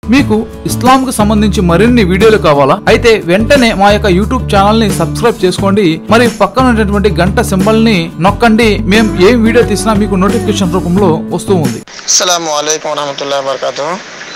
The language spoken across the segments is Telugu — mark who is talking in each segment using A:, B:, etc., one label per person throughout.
A: మీకు ఇస్లాంకు సంబంధించి మరిన్ని వీడియోలు కావాలా అయితే వెంటనే మా యొక్క యూట్యూబ్ ఛానల్ ని సబ్స్క్రైబ్ చేసుకోండి మరి పక్కన ఉన్నటువంటి గంట సింబల్ ని నొక్కండి మేము ఏం వీడియో తీసినా మీకు నోటిఫికేషన్ రూపంలో వస్తూ ఉంది
B: అస్సలం అయికం వరహమతుల్లా వబర్కాతు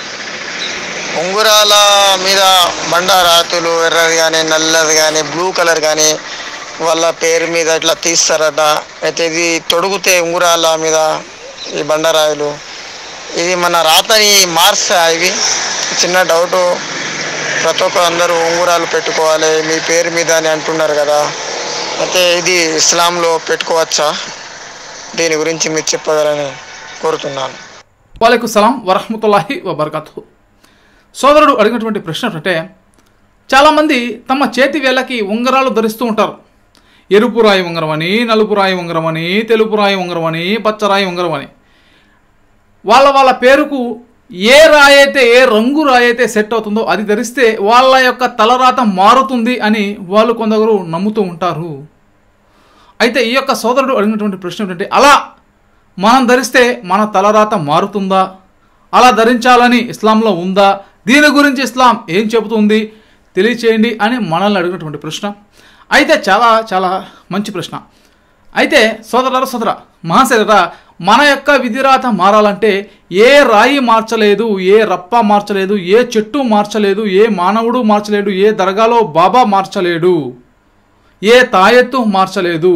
B: ఉంగురాల మీద బండారాతులు ఎర్రది కానీ నల్లది కానీ బ్లూ కలర్ కానీ వాళ్ళ పేరు మీద ఇట్లా తీస్తారట అయితే ఇది తొడుగుతే ఉంగురాల మీద ఈ బండరాయిలు ఇది మన రాతని మార్చా ఇవి చిన్న డౌటు ప్రతి ఒక్క అందరూ ఉంగురాలు పెట్టుకోవాలి మీ పేరు మీద అని అంటున్నారు కదా అయితే ఇది ఇస్లాంలో పెట్టుకోవచ్చా దీని గురించి మీరు చెప్పగలని కోరుతున్నాను
A: వాలేకు సలాం వరహమతుల్లాహి వబర్కతు సోదరుడు అడిగినటువంటి ప్రశ్న ఏంటంటే చాలామంది తమ చేతి వేళ్ళకి ఉంగరాలు ధరిస్తూ ఉంటారు ఎరుపు రాయి ఉంగరం అని నలుపు రాయి ఉంగరం అని తెలుపు రాయి ఉంగరం అని పచ్చరాయి ఉంగరం అని వాళ్ళ వాళ్ళ పేరుకు ఏ రాయి అయితే ఏ రంగు రాయి అయితే సెట్ అవుతుందో అది ధరిస్తే వాళ్ళ యొక్క తలరాత మారుతుంది అని వాళ్ళు కొందరు నమ్ముతూ ఉంటారు అయితే ఈ యొక్క సోదరుడు అడిగినటువంటి ప్రశ్న ఏంటంటే అలా మనం ధరిస్తే మన తలరాత మారుతుందా అలా ధరించాలని ఇస్లాంలో ఉందా దీని గురించి ఇస్లాం ఏం చెబుతుంది తెలియచేయండి అని మనల్ని అడిగినటువంటి ప్రశ్న అయితే చాలా చాలా మంచి ప్రశ్న అయితే సోదర సోదర మహాశర మన యొక్క విధిరాత మారాలంటే ఏ రాయి మార్చలేదు ఏ రప్ప మార్చలేదు ఏ చెట్టు మార్చలేదు ఏ మానవుడు మార్చలేడు ఏ దర్గాలో బాబా మార్చలేడు ఏ తాయెత్తు మార్చలేదు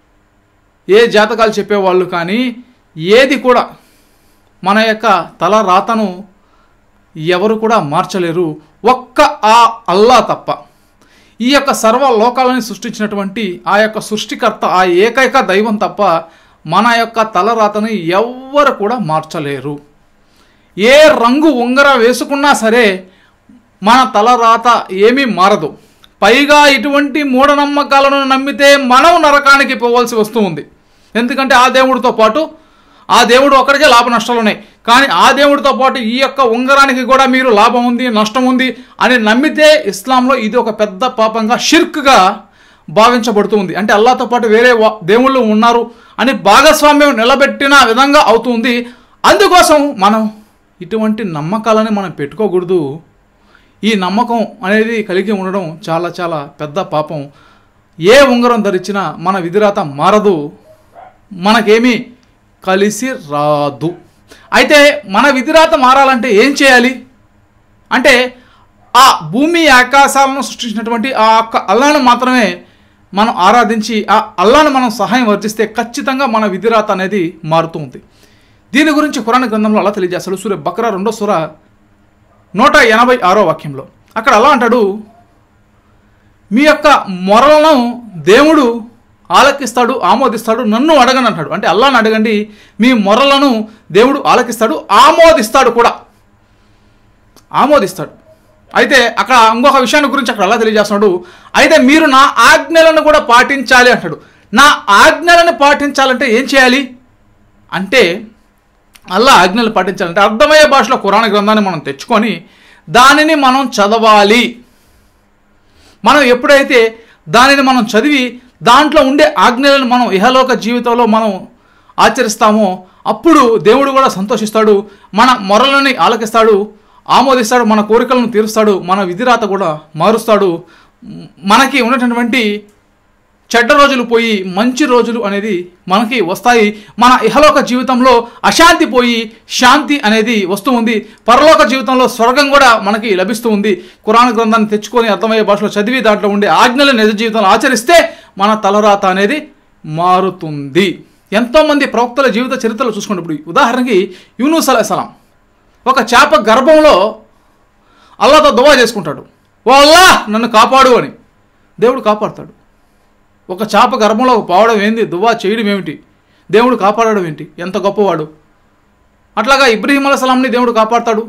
A: ఏ జాతకాలు చెప్పేవాళ్ళు కానీ ఏది కూడా మన యొక్క తల రాతను ఎవరు కూడా మార్చలేరు ఒక్క ఆ అల్లా తప్ప ఈ యొక్క సర్వ లోకాలని సృష్టించినటువంటి ఆ యొక్క సృష్టికర్త ఆ ఏకైక దైవం తప్ప మన యొక్క తలరాతని ఎవ్వరు కూడా మార్చలేరు ఏ రంగు ఉంగర వేసుకున్నా సరే మన తలరాత ఏమీ మారదు పైగా ఇటువంటి మూఢనమ్మకాలను నమ్మితే మనం నరకానికి పోవాల్సి వస్తూ ఉంది ఎందుకంటే ఆ దేవుడితో పాటు ఆ దేవుడు ఒక్కడికే లాభ నష్టాలు ఉన్నాయి కానీ ఆ దేవుడితో పాటు ఈ యొక్క ఉంగరానికి కూడా మీరు లాభం ఉంది నష్టం ఉంది అని నమ్మితే ఇస్లాంలో ఇది ఒక పెద్ద పాపంగా షిర్క్గా భావించబడుతుంది అంటే అల్లాతో పాటు వేరే వా- దేవుళ్ళు ఉన్నారు అని భాగస్వామ్యం నిలబెట్టిన విధంగా అవుతుంది అందుకోసం మనం ఇటువంటి నమ్మకాలని మనం పెట్టుకోకూడదు ఈ నమ్మకం అనేది కలిగి ఉండడం చాలా చాలా పెద్ద పాపం ఏ ఉంగరం ధరించినా మన విధిరాత మారదు మనకేమీ కలిసి రాదు అయితే మన విధిరాత మారాలంటే ఏం చేయాలి అంటే ఆ భూమి ఆకాశాలను సృష్టించినటువంటి ఆ ఒక్క అల్లాను మాత్రమే మనం ఆరాధించి ఆ అల్లాను మనం సహాయం వర్తిస్తే ఖచ్చితంగా మన విధిరాత అనేది మారుతూ ఉంది దీని గురించి ఖురాన్ గ్రంథంలో అలా తెలియజేస్తాడు సూర్య బక్రా రెండో సూర నూట ఎనభై ఆరో వాక్యంలో అక్కడ అలా అంటాడు మీ యొక్క మొరలను దేవుడు ఆలకిస్తాడు ఆమోదిస్తాడు నన్ను అడగను అంటాడు అంటే అల్లాని అడగండి మీ మొరలను దేవుడు ఆలకిస్తాడు ఆమోదిస్తాడు కూడా ఆమోదిస్తాడు అయితే అక్కడ ఇంకొక విషయాన్ని గురించి అక్కడ అలా తెలియజేస్తున్నాడు అయితే మీరు నా ఆజ్ఞలను కూడా పాటించాలి అంటాడు నా ఆజ్ఞలను పాటించాలంటే ఏం చేయాలి అంటే అల్లా ఆజ్ఞలు పాటించాలంటే అర్థమయ్యే భాషలో కురాణ గ్రంథాన్ని మనం తెచ్చుకొని దానిని మనం చదవాలి మనం ఎప్పుడైతే దానిని మనం చదివి దాంట్లో ఉండే ఆజ్ఞలను మనం ఇహలోక జీవితంలో మనం ఆచరిస్తామో అప్పుడు దేవుడు కూడా సంతోషిస్తాడు మన మొరలని ఆలకిస్తాడు ఆమోదిస్తాడు మన కోరికలను తీరుస్తాడు మన విధిరాత కూడా మారుస్తాడు మ్, మనకి ఉన్నటువంటి చెడ్డ రోజులు పోయి మంచి రోజులు అనేది మనకి వస్తాయి మన ఇహలోక జీవితంలో అశాంతి పోయి శాంతి అనేది వస్తూ ఉంది పరలోక జీవితంలో స్వర్గం కూడా మనకి లభిస్తూ ఉంది కురాన్ గ్రంథాన్ని తెచ్చుకొని అర్థమయ్యే భాషలో చదివి దాంట్లో ఉండే ఆజ్ఞలు నిజ జీవితంలో ఆచరిస్తే మన తలరాత అనేది మారుతుంది ఎంతోమంది ప్రవక్తల జీవిత చరిత్రలు చూసుకున్నప్పుడు ఉదాహరణకి యూనుస్ అలైహిస్సలాం ఒక చేప గర్భంలో అల్లాతో దువా చేసుకుంటాడు ఓ అల్లా నన్ను కాపాడు అని దేవుడు కాపాడుతాడు ఒక చేప గర్భంలో పోవడం ఏంది దువా చేయడం ఏమిటి దేవుడు కాపాడడం ఏంటి ఎంత గొప్పవాడు అట్లాగా ఇబ్రహీం అలైహిస్సలాంని దేవుడు కాపాడతాడు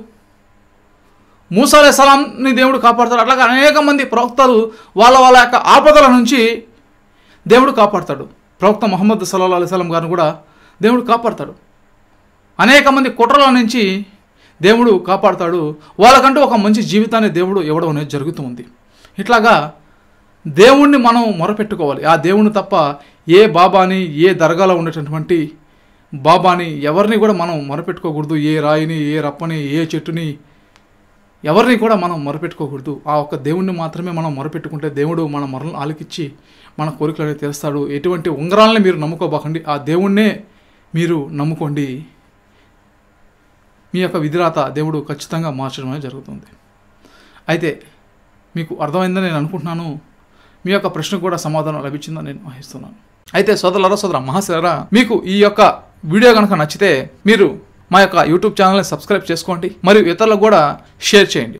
A: మూసా అలైహిస్సలాంని దేవుడు కాపాడతాడు అట్లాగా అనేక మంది ప్రవక్తలు వాళ్ళ వాళ్ళ యొక్క ఆపదల నుంచి దేవుడు కాపాడతాడు ప్రవక్త ముహమ్మద్ సల్లా అలైస్లం గారిని కూడా దేవుడు కాపాడతాడు అనేక మంది కుట్రల నుంచి దేవుడు కాపాడతాడు వాళ్ళకంటూ ఒక మంచి జీవితాన్ని దేవుడు ఇవ్వడం అనేది జరుగుతూ ఉంది ఇట్లాగా దేవుణ్ణి మనం మొరపెట్టుకోవాలి ఆ దేవుణ్ణి తప్ప ఏ బాబాని ఏ దర్గాలో ఉండేటటువంటి బాబాని ఎవరిని కూడా మనం మొరపెట్టుకోకూడదు ఏ రాయిని ఏ రప్పని ఏ చెట్టుని ఎవరిని కూడా మనం మొరపెట్టుకోకూడదు ఆ ఒక్క దేవుణ్ణి మాత్రమే మనం మొరపెట్టుకుంటే దేవుడు మన మొరలను ఆలకిచ్చి మన కోరికలు అనేవి తీరుస్తాడు ఎటువంటి ఉంగరాలని మీరు నమ్ముకోబాకండి ఆ దేవుణ్ణే మీరు నమ్ముకోండి మీ యొక్క విధిరాత దేవుడు ఖచ్చితంగా మార్చడం అనేది జరుగుతుంది అయితే మీకు అర్థమైందని నేను అనుకుంటున్నాను మీ యొక్క ప్రశ్నకు కూడా సమాధానం లభించిందని నేను ఆశిస్తున్నాను అయితే సోదరులరా సోదర మహాశిలరా మీకు ఈ యొక్క వీడియో కనుక నచ్చితే మీరు మా యొక్క యూట్యూబ్ ఛానల్ని సబ్స్క్రైబ్ చేసుకోండి మరియు ఇతరులకు కూడా షేర్ చేయండి